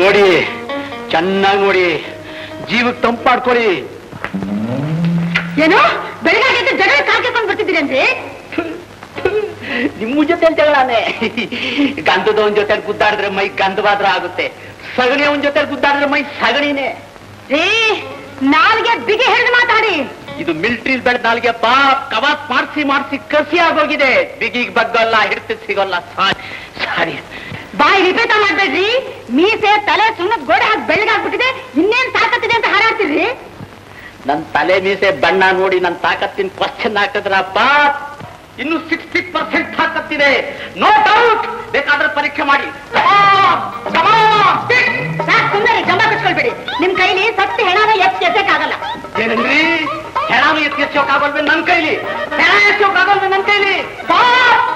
ನೋಡಿ ಚೆನ್ನಾಗಿ ನೋಡಿ ಜೀವಕ್ಕೆ ತಂಪಾಡ್ಕೊಳ್ಳಿ ಏನು ಬೆಳಗಾಗಿದ್ದು ಜಗಳ ಕಾಲ್ಕೊಂಡು ಬರ್ತಿದ್ದೀರಿ ಅಂದ್ರೆ ನಿಮ್ಮ ಜೊತೆ ಜಗಳಾನೆ ಗಂಧದವನ್ ಜೊತೆ ಗುದ್ದಾಡಿದ್ರೆ ಮೈ ಗಂಧವಾದ್ರ ಆಗುತ್ತೆ ಸಗಣಿ ಅವನ್ ಜೊತೆ ಗುದ್ದಾಡಿದ್ರೆ ಮೈ ಸಗಣಿನೇ ರೀ ನಾಲ್ಗೆ ಬಿಗಿ ಹಿಡಿದು ಮಾತಾಡಿ ಇದು ಮಿಲ್ಟ್ರಿ ಬೆಳೆದ ನಾಲ್ಗೆ ಪಾಪ್ ಕವಾತ್ ಮಾಡಿಸಿ ಮಾಡಿಸಿ ಕಸಿ ಆಗೋಗಿದೆ ಬಿಗಿಗ್ ಬಗ್ಗಲ್ಲ ಹಿಡ್ತಿ ಸಿಗೋಲ್ಲ ಸಾರಿ ಸಾರಿ ಬಾಯಿ ವಿಪರೀತ ಮಾಡ್ಬೇಡ್ರಿ ಮೀಸೆ ತಲೆ ಸುಣ್ಣದ ಗೋಡೆ ಹಾಕಿ ಬೆಳ್ಳಗಾಗ್ಬಿಟ್ಟಿದೆ ಇನ್ನೇನ್ ತಾಕತ್ತಿದೆ ಅಂತ ಹಾರಾಡ್ತೀರಿ ನನ್ ತಲೆ ಮೀಸೆ ಬಣ್ಣ ನೋಡಿ ನನ್ ತಾಕತ್ತಿನ ಕ್ವಶನ್ ಹಾಕಿದ್ರ ಪಾಪ್ ಇನ್ನು ಸಿಕ್ಸ್ಟಿ ಪರ್ಸೆಂಟ್ ತಾಕತ್ತಿದೆ ನೋ ಡೌಟ್ ಬೇಕಾದ್ರೆ ಪರೀಕ್ಷೆ ಮಾಡಿ ಸಾಕ್ ಸುಮ್ಮನೆ ಜಂಬ ಕಚ್ಕೊಳ್ಬೇಡಿ ನಿಮ್ ಕೈಲಿ ಸತ್ತು ಹೆಣನ ಎತ್ತಿ ಎತ್ತಕ್ಕಾಗಲ್ಲ ಏನಂದ್ರಿ ಹೆಣಾನು ಎತ್ತಿ ಎಚ್ಚೋಕಾಗಲ್ವೇ ನನ್ ಕೈಲಿ ಹೆಣ ಎಚ್ಚೋಕಾಗಲ್ವೇ ನನ್ ಕೈಲಿ ಪಾಪ್